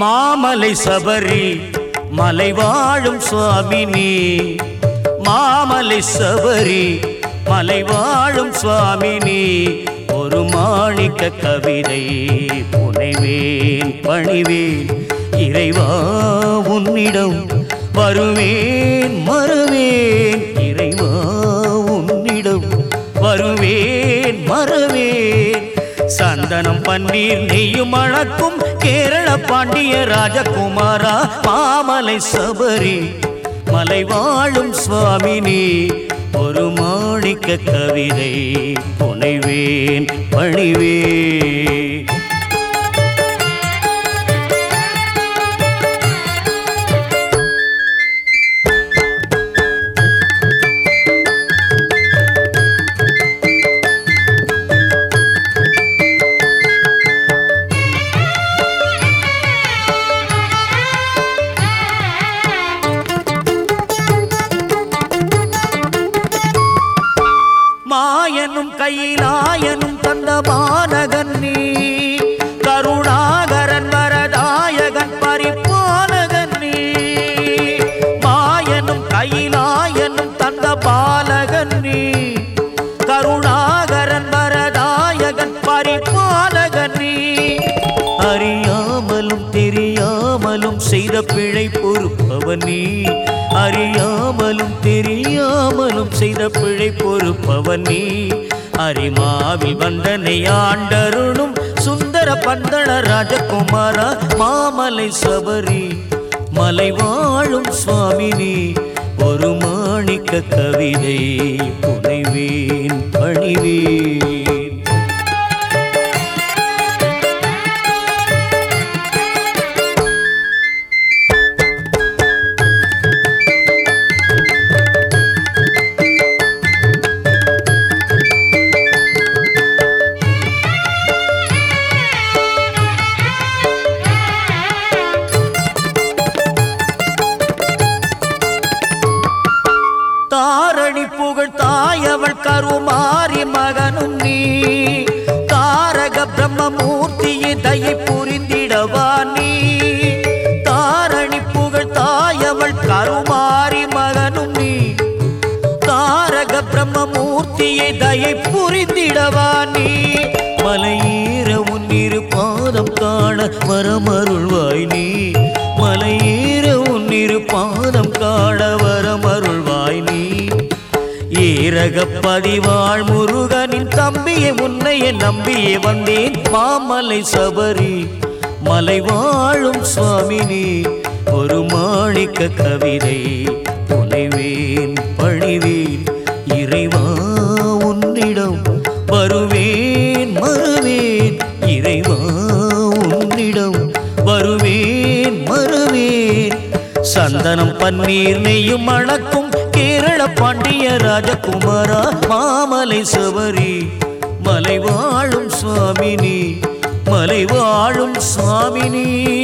மாமலை சபரி மலை வாழும் சுவாமி நீ மாமலை சபரி மலை வாழும் சுவாமி நீ ஒரு மாணிக்க கவிதை புனைவேன் பணிவேன் இறைவா உன்னிடம் வருவேன் மறுவேன் இறைவா உன்னிடம் வருவேன் மறவேன் சந்தனம் பன்னீர் நெய்யும் அழக்கும் கேரள பாண்டிய ராஜகுமாரா மாமலை சபரி மலை வாழும் சுவாமினி ஒரு மாணிக்க கவிதை புனைவேன் பணிவேன் மாயனும் கையிலாயனும் தந்த மாநகன் நீ கருணாகரன் வரதாயகன் பரிபாலகன் நீ மாயனும் கையிலாயனும் தந்த பாலகன் நீ கருணாகரன் வரதாயகன் பரிபாலகன் நீ அறியாமலும் தெரியாமலும் செய்த பிழை பொறுப்பவன் நீ அறியாமலும் தெரியாமலும் செய்த பிழை பொறுப்பவன் நீ அரிமாவில் வந்தனை ஆண்டருளும் சுந்தர பந்தள ராஜகுமாரா மாமலை சபரி மலை வாழும் சுவாமினி ஒரு மாணிக்க கவிதை புனைவேன் பணிவேன் தாரணி புகழ் தாயவள் கருமாரி மகனும் நீ தாரக பிரம்மமூர்த்தியை தயை புரிந்திடவா நீ தாரணி புகழ் தாயவள் கருமாரி மகனும் நீ தாரக பிரம்மமூர்த்தியை தயை புரிந்திடவா நீ மலையேற உன்னிரு பாதம் காண வரமருள்வாய் நீ மலையேற உன்னிரு பாதம் காண வரமருள்வாய் நீ ஏரக பதிவாழ் முருகனின் தம்பியை முன்னைய நம்பியே வந்தேன் மாமலை சபரி மலை வாழும் சுவாமினி ஒரு மாணிக்க கவிதை புனைவேன் பணிவேன் இறைவா உன்னிடம் வருவேன் மறுவேன் இறைவா உன்னிடம் வருவேன் மறுவேன் சந்தனம் பன்னீர் நெய்யும் அணக்கும் கேரள பாண்டிய ராஜகுமாரா மாமலை சபரி மலை வாழும் சுவாமினி மலை வாழும் சுவாமினி